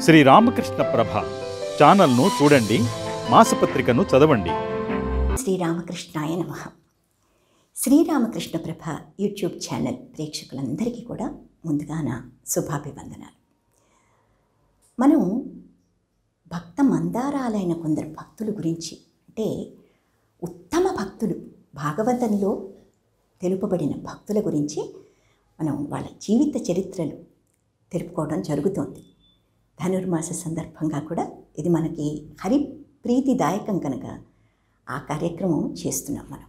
శ్రీ రామకృష్ణ ప్రభ ఛానల్ను చూడండి మాసపత్రికను చదవండి శ్రీరామకృష్ణాయ నమ శ్రీరామకృష్ణ ప్రభ యూట్యూబ్ ఛానల్ ప్రేక్షకులందరికీ కూడా ముందుగా నా శుభాభివందనాలు మనం భక్త మందారాలైన కొందరు భక్తుల గురించి అంటే ఉత్తమ భక్తులు భాగవతంలో తెలుపబడిన భక్తుల గురించి మనం వాళ్ళ జీవిత చరిత్రలు తెలుపుకోవడం జరుగుతోంది ధనుర్మాస సందర్భంగా కూడా ఇది మనకి హరి ప్రీతిదాయకం కనుక ఆ కార్యక్రమం చేస్తున్నాం మనం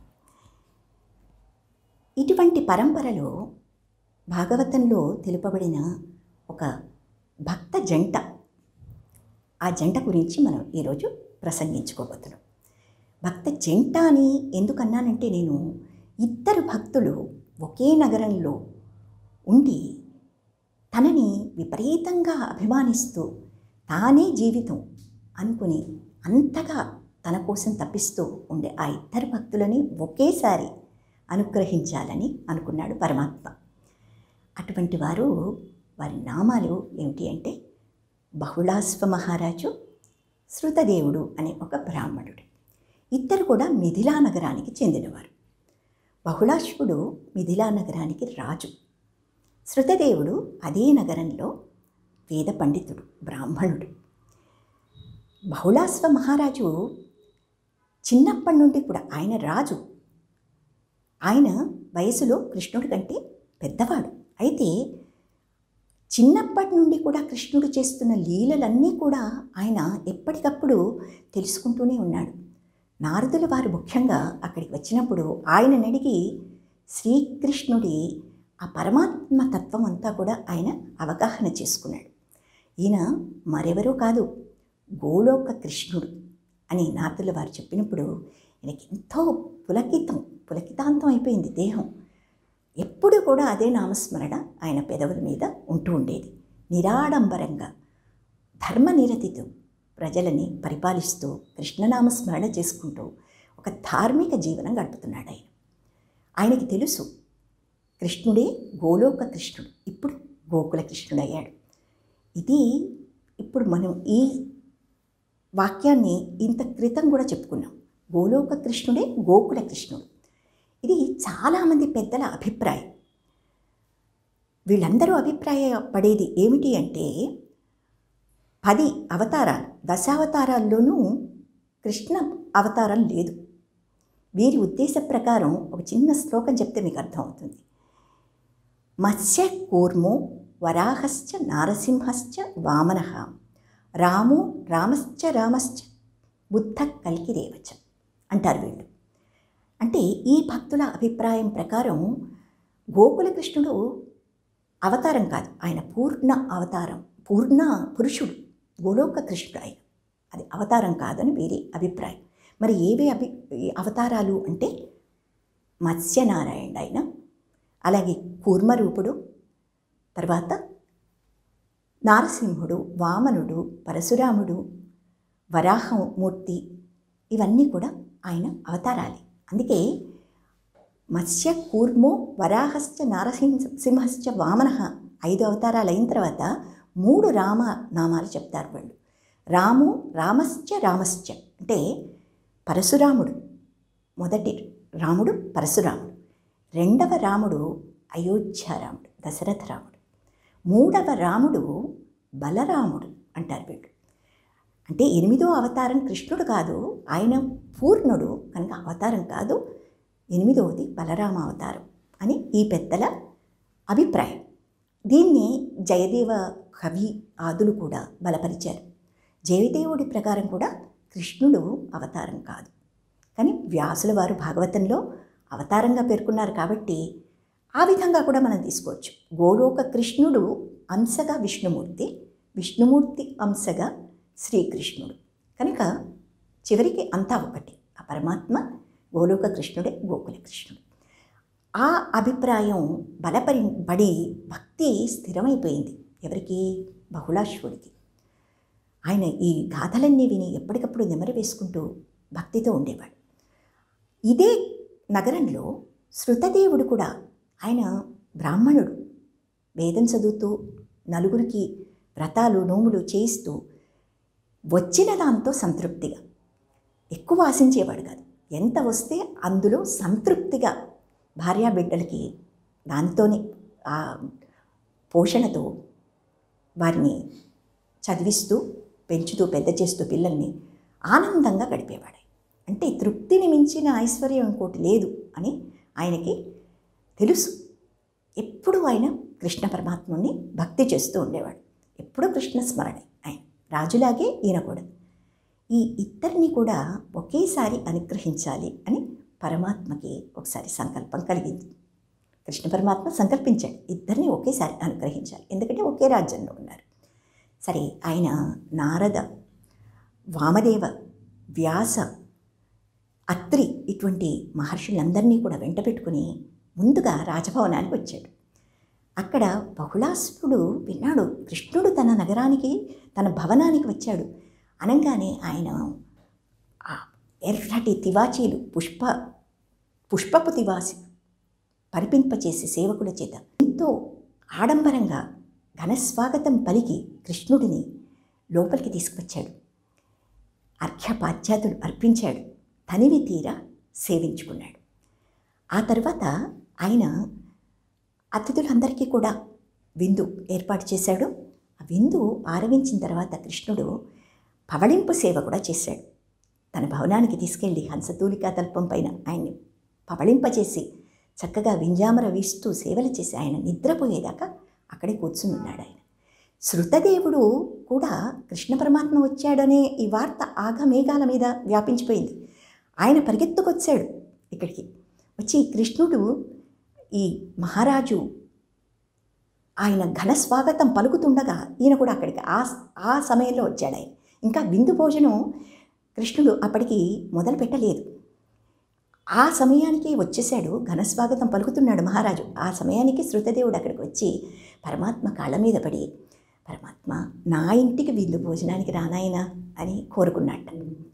ఇటువంటి పరంపరలో భాగవతంలో తెలుపబడిన ఒక భక్త జంట ఆ జంట గురించి మనం ఈరోజు ప్రసంగించుకోబోతున్నాం భక్త జంట అని ఎందుకన్నానంటే నేను ఇద్దరు భక్తులు ఒకే నగరంలో ఉండి తనని విపరీతంగా అభిమానిస్తూ తానే జీవితం అనుకుని అంతగా తన కోసం తప్పిస్తూ ఉండే ఆ ఇద్దరు భక్తులని ఒకేసారి అనుగ్రహించాలని అనుకున్నాడు పరమాత్మ అటువంటి వారు వారి నామాలు ఏమిటి అంటే బహుళాశ్వ మహారాజు శృతదేవుడు అనే ఒక బ్రాహ్మణుడు ఇద్దరు కూడా మిథిలా నగరానికి చెందినవారు బహుళాశ్వుడు మిథిలా నగరానికి రాజు శృతదేవుడు అదే నగరంలో వేద పండితుడు బ్రాహ్మణుడు బహుళాశ్వ మహారాజు చిన్నప్పటి నుండి కూడా ఆయన రాజు ఆయన వయసులో కృష్ణుడి కంటే పెద్దవాడు అయితే చిన్నప్పటి నుండి కూడా కృష్ణుడు చేస్తున్న లీలలన్నీ కూడా ఆయన ఎప్పటికప్పుడు తెలుసుకుంటూనే ఉన్నాడు నారదుల వారు ముఖ్యంగా అక్కడికి వచ్చినప్పుడు ఆయనని అడిగి శ్రీకృష్ణుడి ఆ పరమాత్మ తత్వం అంతా కూడా ఆయన అవగాహన చేసుకున్నాడు ఈయన మరెవరో కాదు గోలోక కృష్ణుడు అని నారదుల వారు చెప్పినప్పుడు ఆయనకి ఎంతో పులకితం పులకితాంతం అయిపోయింది దేహం ఎప్పుడు కూడా అదే నామస్మరణ ఆయన పెదవుల మీద ఉంటూ ఉండేది నిరాడంబరంగా ధర్మనిరతితో ప్రజలని పరిపాలిస్తూ కృష్ణనామస్మరణ చేసుకుంటూ ఒక ధార్మిక జీవనం గడుపుతున్నాడు ఆయన ఆయనకి తెలుసు కృష్ణుడే గోలోక కృష్ణుడు ఇప్పుడు గోకుల కృష్ణుడు అయ్యాడు ఇది ఇప్పుడు మనం ఈ వాక్యాన్ని ఇంత క్రితం కూడా చెప్పుకున్నాం గోలోక కృష్ణుడే గోకుల కృష్ణుడు ఇది చాలామంది పెద్దల అభిప్రాయం వీళ్ళందరూ అభిప్రాయపడేది ఏమిటి అంటే పది అవతారాలు దశావతారాల్లోనూ కృష్ణ అవతారం లేదు వీరి ఉద్దేశ ప్రకారం ఒక చిన్న శ్లోకం చెప్తే మీకు అర్థమవుతుంది మత్స్య కూర్మో వరాహశ్చ నారసింహశ్చ వామన రాము రామశ్చ రామశ్చ బుద్ధ కల్కిరేవచ అంటారు వీళ్ళు అంటే ఈ భక్తుల అభిప్రాయం ప్రకారం గోకుల కృష్ణుడు అవతారం కాదు ఆయన పూర్ణ అవతారం పూర్ణ పురుషుడు గోలోక కృష్ణుడు ఆయన అది అవతారం కాదని వీరి అభిప్రాయం మరి ఏవే అభి అవతారాలు అంటే మత్స్యనారాయణ ఆయన అలాగే కూర్మరూపుడు తర్వాత నారసింహుడు వామనుడు పరశురాముడు వరాహమూర్తి ఇవన్నీ కూడా ఆయన అవతారాలే అందుకే మత్స్య కూర్మో వరాహశ్చ నారసింహ సింహశ్చ వామన ఐదు అవతారాలు అయిన తర్వాత మూడు రామ నామాలు చెప్తారు వాళ్ళు రాము రామశ్చ రామశ్చ అంటే పరశురాముడు మొదటి రాముడు పరశురాముడు రెండవ రాముడు అయోధ్యారాముడు దశరథ రాముడు మూడవ రాముడు బలరాముడు అంటారు వీళ్ళు అంటే ఎనిమిదో అవతారం కృష్ణుడు కాదు ఆయన పూర్ణుడు కనుక అవతారం కాదు ఎనిమిదవది బలరామ అవతారం అని ఈ పెద్దల అభిప్రాయం దీన్ని జయదేవ కవి ఆదులు కూడా బలపరిచారు జయదేవుడి ప్రకారం కూడా కృష్ణుడు అవతారం కాదు కానీ వ్యాసుల వారు భాగవతంలో అవతారంగా పేర్కొన్నారు కాబట్టి ఆ విధంగా కూడా మనం తీసుకోవచ్చు గోలోక కృష్ణుడు అంశగా విష్ణుమూర్తి విష్ణుమూర్తి అంశగా శ్రీకృష్ణుడు కనుక చివరికి అంతా ఒకటి ఆ పరమాత్మ గోలోక కృష్ణుడే గోకుల కృష్ణుడు ఆ అభిప్రాయం బలపరి బడి భక్తి స్థిరమైపోయింది ఎవరికి బహుళాశ్వుడికి ఆయన ఈ గాథలన్నీ విని ఎప్పటికప్పుడు నెమరు వేసుకుంటూ భక్తితో ఉండేవాడు ఇదే నగరంలో శృతదేవుడు కూడా ఆయన బ్రాహ్మణుడు వేదం చదువుతూ నలుగురికి వ్రతాలు నోములు చేయిస్తూ వచ్చిన దాంతో సంతృప్తిగా ఎక్కువ ఆశించేవాడు కాదు ఎంత వస్తే అందులో సంతృప్తిగా భార్యా బిడ్డలకి దాంతోనే ఆ పోషణతో వారిని చదివిస్తూ పెంచుతూ పెద్ద చేస్తూ పిల్లల్ని ఆనందంగా గడిపేవాడు అంటే తృప్తిని మించిన ఐశ్వర్యం ఇంకోటి లేదు అని ఆయనకి తెలుసు ఎప్పుడూ ఆయన కృష్ణ పరమాత్ముని భక్తి చేస్తూ ఉండేవాడు ఎప్పుడూ కృష్ణ స్మరణే ఆయన రాజులాగే ఈయన కూడా ఈ ఇద్దరిని కూడా ఒకేసారి అనుగ్రహించాలి అని పరమాత్మకి ఒకసారి సంకల్పం కలిగింది కృష్ణ పరమాత్మ సంకల్పించాడు ఇద్దరిని ఒకేసారి అనుగ్రహించాలి ఎందుకంటే ఒకే రాజ్యంలో ఉన్నారు సరే ఆయన నారద వామదేవ వ్యాస అత్రి ఇటువంటి మహర్షులందరినీ కూడా వెంట పెట్టుకుని ముందుగా రాజభవనానికి వచ్చాడు అక్కడ బహుళాసురుడు విన్నాడు కృష్ణుడు తన నగరానికి తన భవనానికి వచ్చాడు అనగానే ఆయన ఆ ఎర్రటి తివాచీలు పుష్ప పుష్పపు తివాసి పరిపింపచేసి సేవకుల చేత ఎంతో ఆడంబరంగా ఘనస్వాగతం పలికి కృష్ణుడిని లోపలికి తీసుకొచ్చాడు అర్ఘ్యపాధ్యాతులు అర్పించాడు తనివి తీర సేవించుకున్నాడు ఆ తర్వాత ఆయన అతిథులందరికీ కూడా విందు ఏర్పాటు చేశాడు ఆ విందు ఆరగించిన తర్వాత కృష్ణుడు పవళింపు సేవ కూడా చేశాడు తన భవనానికి తీసుకెళ్ళి హంసతూలికా తల్పం పైన ఆయన్ని పవళింపచేసి చక్కగా వింజామర వీస్తూ సేవలు చేసి ఆయన నిద్రపోయేదాకా అక్కడే కూర్చుని ఉన్నాడు ఆయన శృతదేవుడు కూడా కృష్ణ పరమాత్మ వచ్చాడనే ఈ వార్త ఆగమేఘాల మీద వ్యాపించిపోయింది ఆయన పరిగెత్తుకొచ్చాడు ఇక్కడికి వచ్చి కృష్ణుడు ఈ మహారాజు ఆయన ఘన స్వాగతం పలుకుతుండగా ఈయన కూడా అక్కడికి ఆ ఆ సమయంలో వచ్చాడు ఆయన ఇంకా విందు భోజనం కృష్ణుడు అప్పటికి మొదలు పెట్టలేదు ఆ సమయానికి వచ్చేసాడు ఘనస్వాగతం పలుకుతున్నాడు మహారాజు ఆ సమయానికి శృతదేవుడు అక్కడికి వచ్చి పరమాత్మ కాళ్ళ మీద పడి పరమాత్మ నా ఇంటికి విందు భోజనానికి రానాయనా అని కోరుకున్నట్ట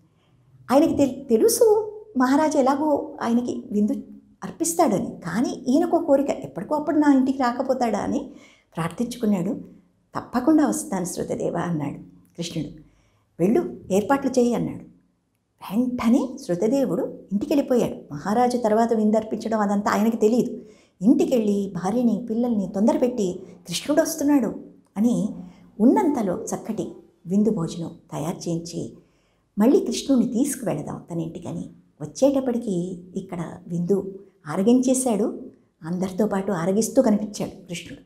ఆయనకి తె తెలుసు మహారాజు ఎలాగో ఆయనకి విందు అర్పిస్తాడని కానీ ఈయనకో కోరిక ఎప్పటికో అప్పుడు నా ఇంటికి రాకపోతాడా అని ప్రార్థించుకున్నాడు తప్పకుండా వస్తాను శృతదేవ అన్నాడు కృష్ణుడు వెళ్ళు ఏర్పాట్లు చేయి అన్నాడు వెంటనే శృతదేవుడు ఇంటికి వెళ్ళిపోయాడు మహారాజు తర్వాత విందర్పించడం అదంతా ఆయనకి తెలియదు ఇంటికి వెళ్ళి భార్యని పిల్లల్ని తొందరపెట్టి కృష్ణుడు వస్తున్నాడు అని ఉన్నంతలో చక్కటి విందు భోజనం తయారు చేయించి మళ్ళీ కృష్ణుడిని తీసుకువెళదాం తన ఇంటికని వచ్చేటప్పటికి ఇక్కడ విందు ఆరగించేశాడు అందరితో పాటు ఆరగిస్తూ కనిపించాడు కృష్ణుడు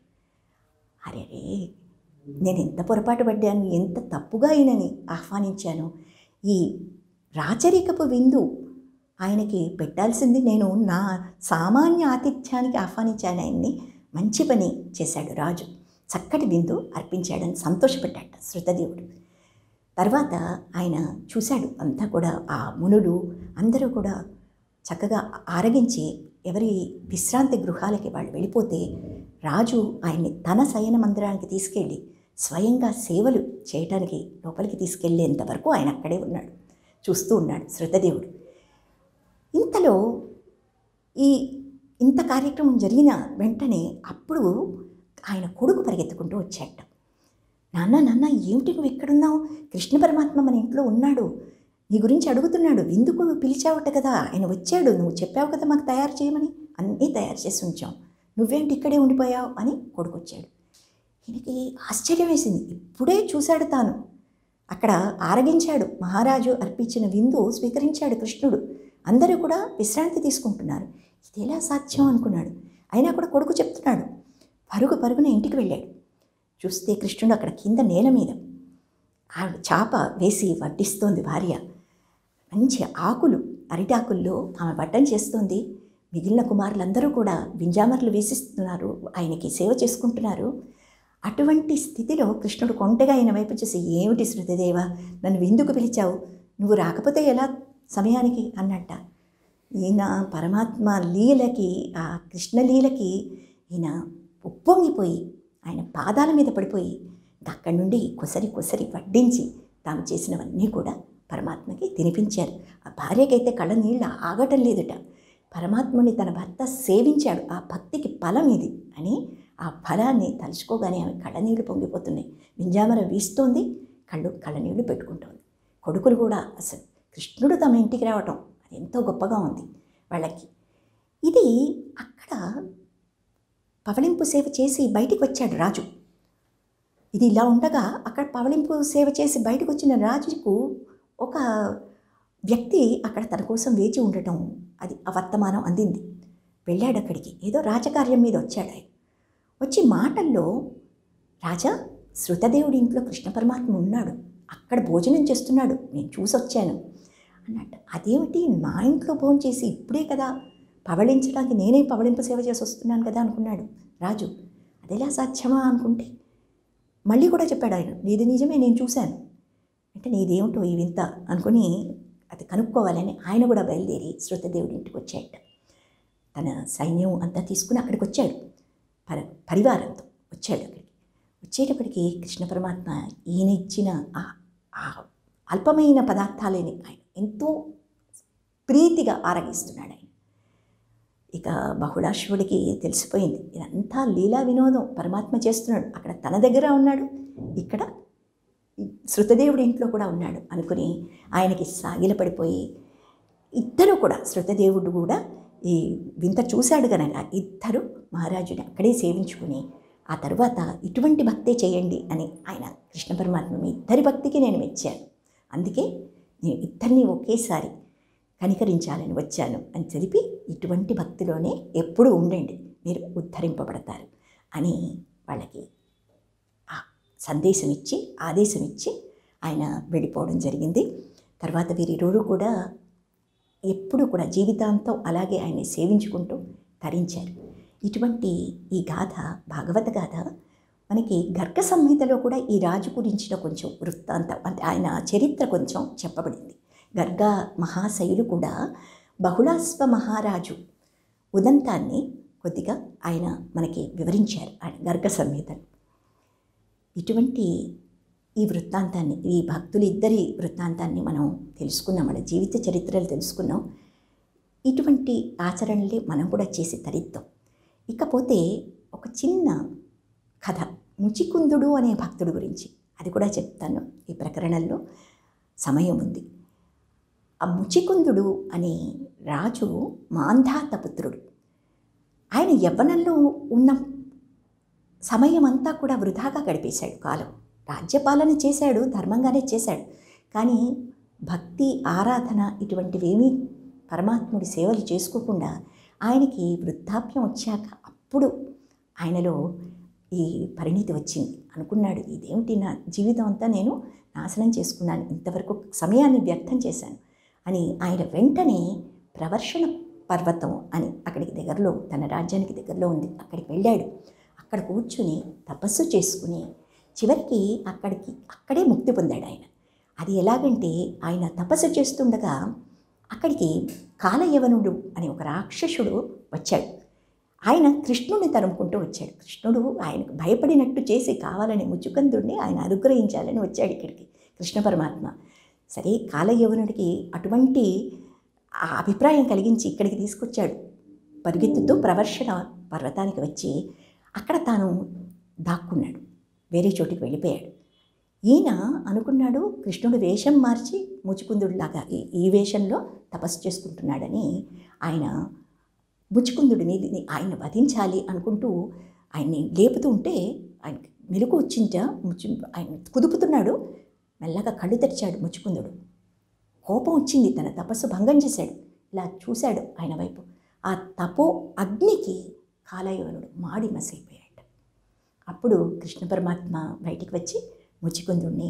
అరే నేను ఎంత పొరపాటు పడ్డాను ఎంత తప్పుగా ఆయనని ఆహ్వానించాను ఈ రాచరికపు విందు ఆయనకి పెట్టాల్సింది నేను నా సామాన్య ఆతిథ్యానికి ఆహ్వానించాను ఆయన్ని మంచి పని చేశాడు రాజు చక్కటి విందు అర్పించాడని సంతోషపడ్డాడు శృతదేవుడు తర్వాత ఆయన చూశాడు అంతా కూడా ఆ మునులు అందరూ కూడా చక్కగా ఆరగించి ఎవరి విశ్రాంతి గృహాలకి వాళ్ళు వెళ్ళిపోతే రాజు ఆయన్ని తన శయన మందిరానికి తీసుకెళ్ళి స్వయంగా సేవలు చేయటానికి లోపలికి తీసుకెళ్ళేంత వరకు ఆయన అక్కడే ఉన్నాడు చూస్తూ ఉన్నాడు శృతదేవుడు ఇంతలో ఈ ఇంత కార్యక్రమం జరిగిన వెంటనే అప్పుడు ఆయన కొడుకు పరిగెత్తుకుంటూ వచ్చాట నాన్న నాన్న ఏమిటి నువ్వు ఎక్కడున్నావు కృష్ణ పరమాత్మ మన ఇంట్లో ఉన్నాడు నీ గురించి అడుగుతున్నాడు విందుకు పిలిచావట కదా ఆయన వచ్చాడు నువ్వు చెప్పావు కదా మాకు తయారు చేయమని అన్నీ తయారు చేసి ఉంచాం నువ్వేంటి ఇక్కడే ఉండిపోయావు అని కొడుకు వచ్చాడు ఈయనకి ఆశ్చర్యం వేసింది ఇప్పుడే చూశాడు తాను అక్కడ ఆరగించాడు మహారాజు అర్పించిన విందు స్వీకరించాడు కృష్ణుడు అందరూ కూడా విశ్రాంతి తీసుకుంటున్నారు ఇది ఎలా సాధ్యం అనుకున్నాడు అయినా కూడా కొడుకు చెప్తున్నాడు పరుగు పరుగున ఇంటికి వెళ్ళాడు చూస్తే కృష్ణుడు అక్కడ కింద నేల మీద ఆ చాప వేసి వడ్డిస్తోంది భార్య మంచి ఆకులు అరిటాకుల్లో ఆమె వడ్డం చేస్తోంది మిగిలిన కుమారులందరూ కూడా వింజామర్లు వేసిస్తున్నారు ఆయనకి సేవ చేసుకుంటున్నారు అటువంటి స్థితిలో కృష్ణుడు కొంటగా ఆయన వైపు చూసి ఏమిటి శృతిదేవ నన్ను విందుకు పిలిచావు నువ్వు రాకపోతే ఎలా సమయానికి అన్నట్ట ఈయన పరమాత్మ లీలకి ఆ కృష్ణలీలకి ఈయన ఉప్పొంగిపోయి ఆయన పాదాల మీద పడిపోయి అక్కడి నుండి కొసరి కొసరి వడ్డించి తాము చేసినవన్నీ కూడా పరమాత్మకి తినిపించారు ఆ భార్యకైతే కళ్ళ నీళ్ళు ఆగటం లేదుట పరమాత్ముని తన భర్త సేవించాడు ఆ భక్తికి ఫలం ఇది అని ఆ ఫలాన్ని తలుచుకోగానే ఆమె కళ్ళనీళ్ళు పొంగిపోతున్నాయి వింజామర వీస్తోంది కళ్ళు కళ్ళనీళ్ళు పెట్టుకుంటోంది కొడుకులు కూడా అసలు కృష్ణుడు తమ ఇంటికి రావటం అది ఎంతో గొప్పగా ఉంది వాళ్ళకి ఇది అక్కడ పవళింపు సేవ చేసి బయటికి వచ్చాడు రాజు ఇది ఇలా ఉండగా అక్కడ పవళింపు సేవ చేసి బయటకు వచ్చిన రాజుకు ఒక వ్యక్తి అక్కడ తన కోసం వేచి ఉండటం అది ఆ వర్తమానం అందింది వెళ్ళాడు అక్కడికి ఏదో రాజకార్యం మీద వచ్చాడు ఆయన వచ్చి మాటల్లో రాజా శృతదేవుడి ఇంట్లో కృష్ణ పరమాత్మ ఉన్నాడు అక్కడ భోజనం చేస్తున్నాడు నేను చూసొచ్చాను అన్నట్టు అదేమిటి నా ఇంట్లో భోజనం చేసి ఇప్పుడే కదా పవళించడానికి నేనే పవళింపు సేవ చేసి వస్తున్నాను కదా అనుకున్నాడు రాజు అదెలా సాధ్యమా అనుకుంటే మళ్ళీ కూడా చెప్పాడు ఆయన నీది నిజమే నేను చూశాను అంటే నీదేమిటో ఈ వింత అనుకుని అది కనుక్కోవాలని ఆయన కూడా బయలుదేరి శృతదేవుడి ఇంటికి వచ్చాయట తన సైన్యం అంతా తీసుకుని అక్కడికి వచ్చాడు పర పరివారంతో వచ్చాడు అక్కడికి వచ్చేటప్పటికి కృష్ణ పరమాత్మ ఈయన ఇచ్చిన ఆ ఆ అల్పమైన పదార్థాలని ఆయన ఎంతో ప్రీతిగా ఆరగిస్తున్నాడు ఆయన ఇక బహుళాశ్వుడికి తెలిసిపోయింది ఇదంతా లీలా వినోదం పరమాత్మ చేస్తున్నాడు అక్కడ తన దగ్గర ఉన్నాడు ఇక్కడ శృతదేవుడి ఇంట్లో కూడా ఉన్నాడు అనుకుని ఆయనకి సాగిలపడిపోయి ఇద్దరు కూడా శృతదేవుడు కూడా ఈ వింత చూశాడు కనుక ఇద్దరు మహారాజుని అక్కడే సేవించుకుని ఆ తర్వాత ఇటువంటి భక్తే చేయండి అని ఆయన కృష్ణ పరమాత్మ మీ ఇద్దరి భక్తికి నేను మెచ్చాను అందుకే నేను ఇద్దరిని ఒకేసారి కనికరించాలని వచ్చాను అని తెలిపి ఇటువంటి భక్తిలోనే ఎప్పుడూ ఉండండి మీరు ఉద్ధరింపబడతారు అని వాళ్ళకి ఆ సందేశం ఇచ్చి ఆదేశం ఇచ్చి ఆయన వెళ్ళిపోవడం జరిగింది తర్వాత వీరిరువురు కూడా ఎప్పుడు కూడా జీవితాంతం అలాగే ఆయన్ని సేవించుకుంటూ తరించారు ఇటువంటి ఈ గాథ భాగవత గాథ మనకి గర్గ సంహితలో కూడా ఈ రాజు గురించిన కొంచెం వృత్తాంతం అంటే ఆయన చరిత్ర కొంచెం చెప్పబడింది గర్గ మహాశయులు కూడా బహుళాశ్వ మహారాజు ఉదంతాన్ని కొద్దిగా ఆయన మనకి వివరించారు ఆయన గర్గ సంహితలు ఇటువంటి ఈ వృత్తాంతాన్ని ఈ భక్తులు ఇద్దరి వృత్తాంతాన్ని మనం తెలుసుకున్నాం వాళ్ళ జీవిత చరిత్రలు తెలుసుకున్నాం ఇటువంటి ఆచరణలే మనం కూడా చేసి తరిద్దాం ఇకపోతే ఒక చిన్న కథ ముచికుందుడు అనే భక్తుడు గురించి అది కూడా చెప్తాను ఈ ప్రకరణల్లో సమయం ఉంది ఆ ముచికుందుడు అనే రాజు మాంధాత పుత్రుడు ఆయన యవ్వనంలో ఉన్న సమయం అంతా కూడా వృధాగా గడిపేశాడు కాలం రాజ్యపాలన చేశాడు ధర్మంగానే చేశాడు కానీ భక్తి ఆరాధన ఇటువంటివేమీ పరమాత్ముడి సేవలు చేసుకోకుండా ఆయనకి వృద్ధాప్యం వచ్చాక అప్పుడు ఆయనలో ఈ పరిణితి వచ్చింది అనుకున్నాడు ఇదేమిటి నా జీవితం అంతా నేను నాశనం చేసుకున్నాను ఇంతవరకు సమయాన్ని వ్యర్థం చేశాను అని ఆయన వెంటనే ప్రవర్షణ పర్వతం అని అక్కడికి దగ్గరలో తన రాజ్యానికి దగ్గరలో ఉంది అక్కడికి వెళ్ళాడు అక్కడ కూర్చుని తపస్సు చేసుకుని చివరికి అక్కడికి అక్కడే ముక్తి పొందాడు ఆయన అది ఎలాగంటే ఆయన తపస్సు చేస్తుండగా అక్కడికి కాలయవనుడు అనే ఒక రాక్షసుడు వచ్చాడు ఆయన కృష్ణుడిని తరుముకుంటూ వచ్చాడు కృష్ణుడు ఆయనకు భయపడినట్టు చేసి కావాలని ముచ్చుకందుడిని ఆయన అనుగ్రహించాలని వచ్చాడు ఇక్కడికి కృష్ణ పరమాత్మ సరే కాలయవనుడికి అటువంటి ఆ అభిప్రాయం కలిగించి ఇక్కడికి తీసుకొచ్చాడు పరిగెత్తుతూ ప్రవర్షణ పర్వతానికి వచ్చి అక్కడ తాను దాక్కున్నాడు వేరే చోటికి వెళ్ళిపోయాడు ఈయన అనుకున్నాడు కృష్ణుడు వేషం మార్చి ముచుకుందుడిలాగా ఈ- ఈ వేషంలో తపస్సు చేసుకుంటున్నాడని ఆయన ముచుకుందుడిని దీన్ని ఆయన వధించాలి అనుకుంటూ ఆయన్ని లేపుతూ ఉంటే ఆయన మెలకు వచ్చింట ముచ్చు ఆయన కుదుపుతున్నాడు మెల్లగా కళ్ళు తెరిచాడు ముచుకుందుడు కోపం వచ్చింది తన తపస్సు భంగం చేశాడు ఇలా చూశాడు ఆయన వైపు ఆ తపో అగ్నికి కాలయోనుడు మాడి మసైపోయాడు అప్పుడు కృష్ణ పరమాత్మ బయటికి వచ్చి ముచికుందుడిని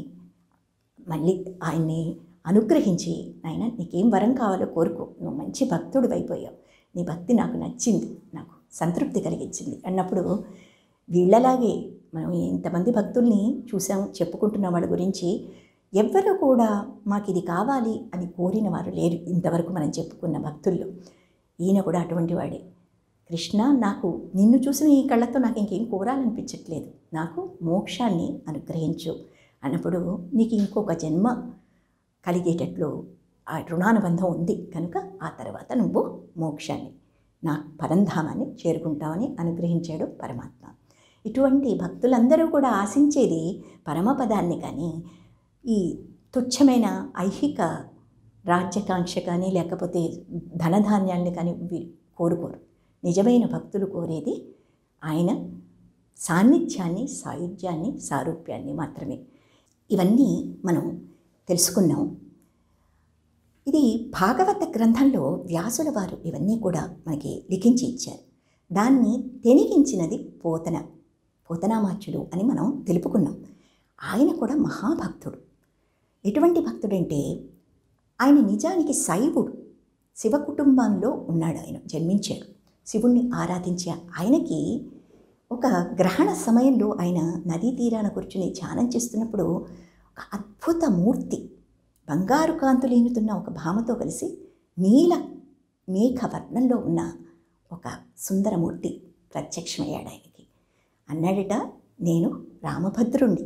మళ్ళీ ఆయన్ని అనుగ్రహించి నాయన నీకేం వరం కావాలో కోరుకో నువ్వు మంచి భక్తుడు అయిపోయావు నీ భక్తి నాకు నచ్చింది నాకు సంతృప్తి కలిగించింది అన్నప్పుడు వీళ్ళలాగే మనం ఇంతమంది భక్తుల్ని చూసాం చెప్పుకుంటున్న వాళ్ళ గురించి ఎవ్వరు కూడా మాకు ఇది కావాలి అని కోరిన వారు లేరు ఇంతవరకు మనం చెప్పుకున్న భక్తుల్లో ఈయన కూడా అటువంటి వాడే కృష్ణ నాకు నిన్ను చూసిన ఈ కళ్ళతో నాకు ఇంకేం కోరాలనిపించట్లేదు నాకు మోక్షాన్ని అనుగ్రహించు అన్నప్పుడు నీకు ఇంకొక జన్మ కలిగేటట్లు ఆ రుణానుబంధం ఉంది కనుక ఆ తర్వాత నువ్వు మోక్షాన్ని నా పరంధామాన్ని చేరుకుంటావని అనుగ్రహించాడు పరమాత్మ ఇటువంటి భక్తులందరూ కూడా ఆశించేది పరమపదాన్ని కానీ ఈ తుచ్చమైన ఐహిక రాజ్యకాంక్ష కానీ లేకపోతే ధనధాన్యాల్ని కానీ వీరు కోరుకోరు నిజమైన భక్తులు కోరేది ఆయన సాన్నిధ్యాన్ని సాయుధ్యాన్ని సారూప్యాన్ని మాత్రమే ఇవన్నీ మనం తెలుసుకున్నాం ఇది భాగవత గ్రంథంలో వ్యాసుల వారు ఇవన్నీ కూడా మనకి లిఖించి ఇచ్చారు దాన్ని తెనిగించినది పోతన పోతనామాచ్యులు అని మనం తెలుపుకున్నాం ఆయన కూడా మహాభక్తుడు ఎటువంటి భక్తుడంటే ఆయన నిజానికి శైవుడు శివ కుటుంబంలో ఉన్నాడు ఆయన జన్మించాడు శివుణ్ణి ఆరాధించే ఆయనకి ఒక గ్రహణ సమయంలో ఆయన నదీ తీరాన కూర్చుని ధ్యానం చేస్తున్నప్పుడు ఒక అద్భుత మూర్తి బంగారు కాంతులీనుతున్న ఒక భామతో కలిసి నీల మేఘ వర్ణంలో ఉన్న ఒక సుందరమూర్తి ప్రత్యక్షమయ్యాడు ఆయనకి అన్నాడట నేను రామభద్రుణ్ణి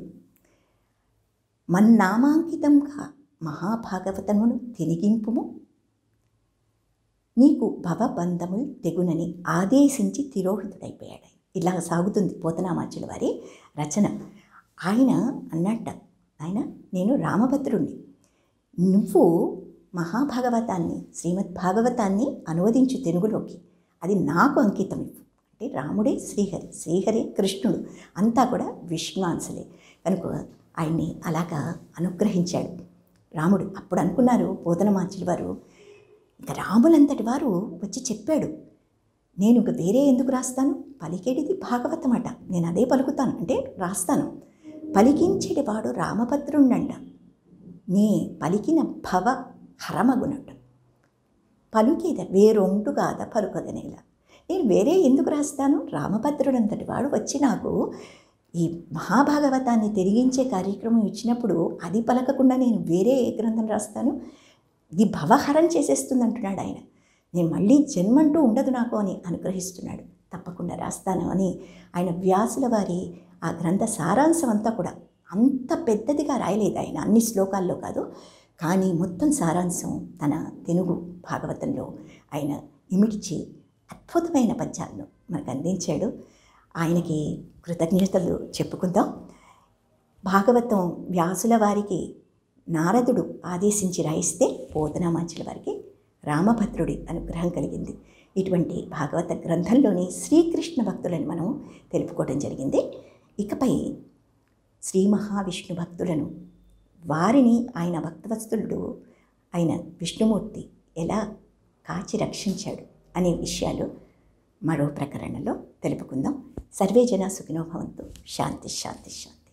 మన్నామాంకితంగా మహాభాగవతమును తిరిగింపుము నీకు భవబంధములు తెగునని ఆదేశించి తిరోహితుడైపోయాడు ఆయన. ఇలా సాగుతుంది పోతనామాచుల వారి రచన ఆయన అన్నట్ట ఆయన నేను రామభద్రుణ్ణి నువ్వు మహాభాగవతాన్ని శ్రీమద్ భాగవతాన్ని అనువదించు తెలుగులోకి అది నాకు అంకితం ఇవ్వు అంటే రాముడే శ్రీహరి శ్రీహరి కృష్ణుడు అంతా కూడా విష్ణువాంశలే కనుక ఆయన్ని అలాగా అనుగ్రహించాడు రాముడు అప్పుడు అనుకున్నారు పోతనమాచుల వారు ఇక రాములంతటి వారు వచ్చి చెప్పాడు నేను ఇక వేరే ఎందుకు రాస్తాను పలికేడిది భాగవతమట నేను అదే పలుకుతాను అంటే రాస్తాను పలికించేటి వాడు రామభద్రుణ్ణంట నీ పలికిన భవ హరమగునట్టు పలుకేద వేరొంటు కాద పలుకగనేలా నేను వేరే ఎందుకు రాస్తాను రామభద్రుడంతటి వాడు వచ్చి నాకు ఈ మహాభాగవతాన్ని తిరిగించే కార్యక్రమం ఇచ్చినప్పుడు అది పలకకుండా నేను వేరే ఏ గ్రంథం రాస్తాను ఇది భవహరం చేసేస్తుంది అంటున్నాడు ఆయన నేను మళ్ళీ జన్మంటూ ఉండదు నాకు అని అనుగ్రహిస్తున్నాడు తప్పకుండా రాస్తాను అని ఆయన వ్యాసుల వారి ఆ గ్రంథ సారాంశం అంతా కూడా అంత పెద్దదిగా రాయలేదు ఆయన అన్ని శ్లోకాల్లో కాదు కానీ మొత్తం సారాంశం తన తెలుగు భాగవతంలో ఆయన ఇమిడ్చి అద్భుతమైన పద్యాలను మనకు అందించాడు ఆయనకి కృతజ్ఞతలు చెప్పుకుందాం భాగవతం వ్యాసుల వారికి నారదుడు ఆదేశించి రాయిస్తే పోతనామాచుల వారికి రామభద్రుడి అనుగ్రహం కలిగింది ఇటువంటి భాగవత గ్రంథంలోని శ్రీకృష్ణ భక్తులను మనం తెలుపుకోవడం జరిగింది ఇకపై శ్రీ మహావిష్ణు భక్తులను వారిని ఆయన భక్తవత్సలుడు ఆయన విష్ణుమూర్తి ఎలా కాచి రక్షించాడు అనే విషయాలు మరో ప్రకరణలో తెలుపుకుందాం సర్వే జన సుఖినోభవంతు శాంతి శాంతి శాంతి